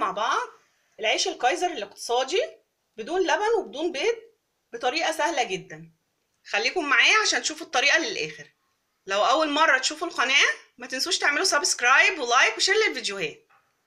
مع بعض العيش الكايزر الاقتصادي بدون لبن وبدون بيض بطريقة سهلة جدا خليكم معايا عشان تشوفوا الطريقة للآخر لو أول مرة تشوفوا القناة ما تنسوش تعملوا سبسكرايب ولايك وشير للفيديوهات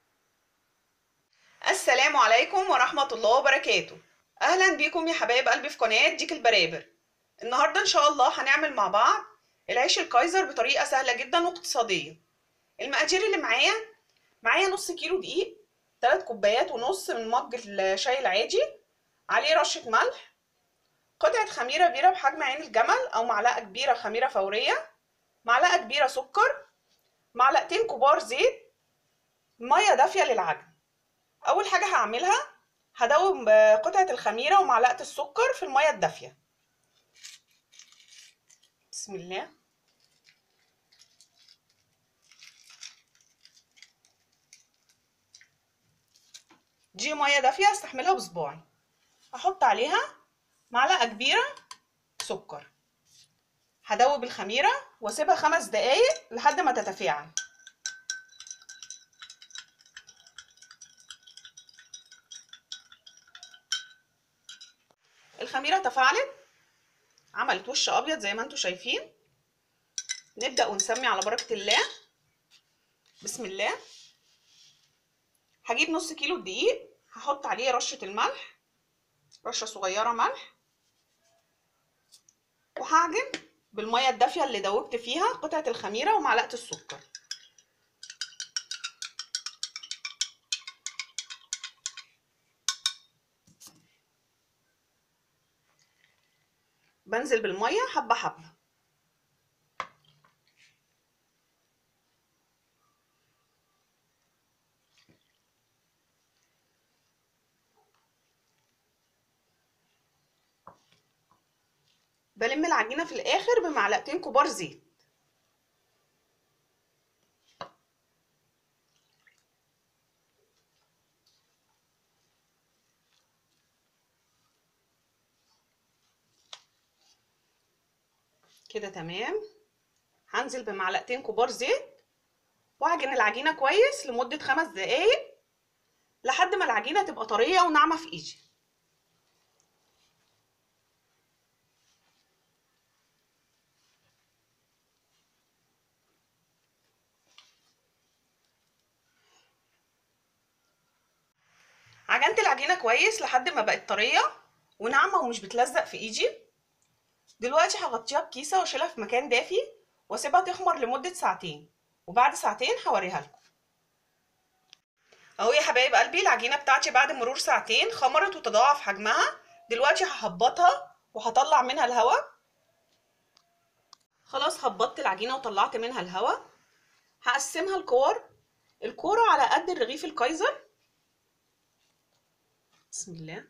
السلام عليكم ورحمة الله وبركاته أهلا بيكم يا حبايب قلبي في قناة ديك البرابر النهاردة إن شاء الله هنعمل مع بعض العيش الكايزر بطريقة سهلة جدا واقتصادية المقادير اللي معايا معايا نص كيلو دقيق 3 كوبايات ونص من مج الشاي العادي عليه رشة ملح قطعة خميرة بيرة بحجم عين الجمل أو معلقة كبيرة خميرة فورية معلقة كبيرة سكر معلقتين كبار زيت مية دافية للعجن أول حاجة هعملها هدوب قطعة الخميرة ومعلقة السكر في المية الدافية بسم الله دي ميه دافيه استحملها بصباعي هحط عليها معلقه كبيره سكر هدوب الخميره واسيبها خمس دقايق لحد ما تتفاعل الخميره تفاعلت عملت وش ابيض زي ما انتم شايفين نبدا ونسمي على بركه الله بسم الله هجيب نص كيلو دقيق هحط عليه رشة الملح رشة صغيرة ملح وهعجن بالمية الدافية اللي دوبت فيها قطعة الخميرة ومعلقة السكر بنزل بالمية حبة حبة بلم العجينة في الآخر بمعلقتين كبار زيت كده تمام هنزل بمعلقتين كبار زيت واعجن العجينة كويس لمدة خمس دقايق لحد ما العجينة تبقى طرية وناعمة في ايدي عجنت العجينه كويس لحد ما بقت طريه وناعمه ومش بتلزق في ايدي دلوقتي هغطيها بكيسه واشيلها في مكان دافي واسيبها تخمر لمده ساعتين وبعد ساعتين هوريها لكم اهو يا حبايب قلبي العجينه بتاعتي بعد مرور ساعتين خمرت وتضاعف حجمها دلوقتي ههبطها وهطلع منها الهواء خلاص هبطت العجينه وطلعت منها الهواء هقسمها لكور الكوره على قد الرغيف الكايزر بسم الله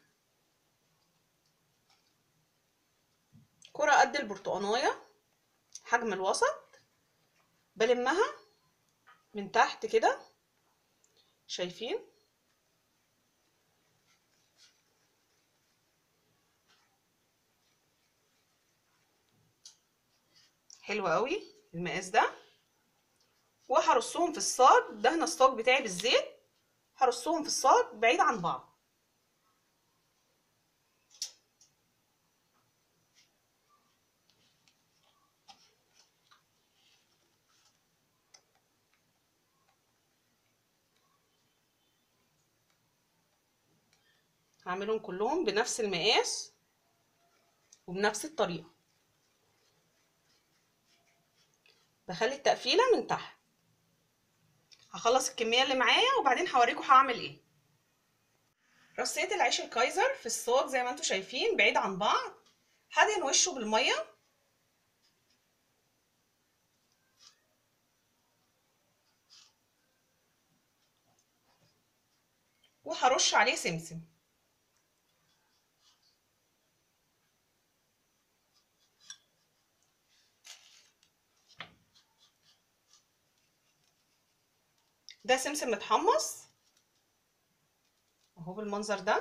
كرة قد البرتقانية حجم الوسط بلمها من تحت كده شايفين حلو قوي المقاس ده وهرصهم في الصاج دهن الصاج بتاعي بالزيت هرصهم في الصاج بعيد عن بعض هعملهم كلهم بنفس المقاس وبنفس الطريقة بخلي التقفيلة من تحت هخلص الكمية اللي معايا وبعدين هوريكم هعمل ايه رصيت العيش الكايزر في الصاج زي ما انتم شايفين بعيد عن بعض هدهن وشه بالمية وهرش عليه سمسم ده سمسم متحمص اهو بالمنظر ده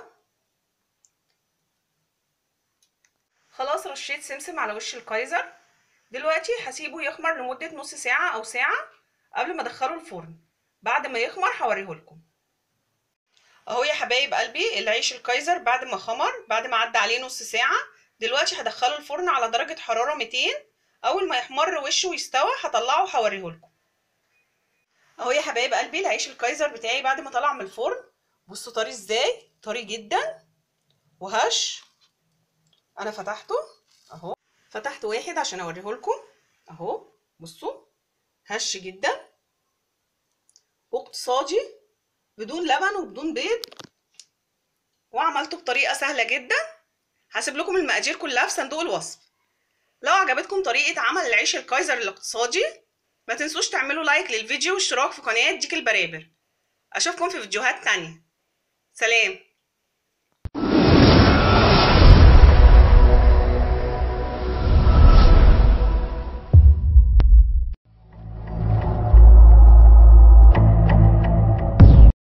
خلاص رشيت سمسم على وش الكايزر دلوقتي هسيبه يخمر لمدة نص ساعة أو ساعة قبل ما أدخله الفرن بعد ما يخمر هوريهولكم اهو يا حبايب قلبي العيش الكايزر بعد ما خمر بعد ما عدى عليه نص ساعة دلوقتي هدخله الفرن على درجة حرارة 200 اول ما يحمر وشه ويستوى هطلعه وهوريهولكم اهو يا حبايب قلبي العيش الكايزر بتاعي بعد ما طلع من الفرن بصوا طري ازاي طري جدا وهش انا فتحته اهو فتحت واحد عشان اوريهولكم اهو بصوا هش جدا واقتصادي بدون لبن وبدون بيض وعملته بطريقه سهله جدا هسيب لكم المقادير كلها في صندوق الوصف لو عجبتكم طريقه عمل العيش الكايزر الاقتصادي ما تنسوش تعملوا لايك للفيديو واشتراك في قناه ديك البرابر اشوفكم في فيديوهات تانية سلام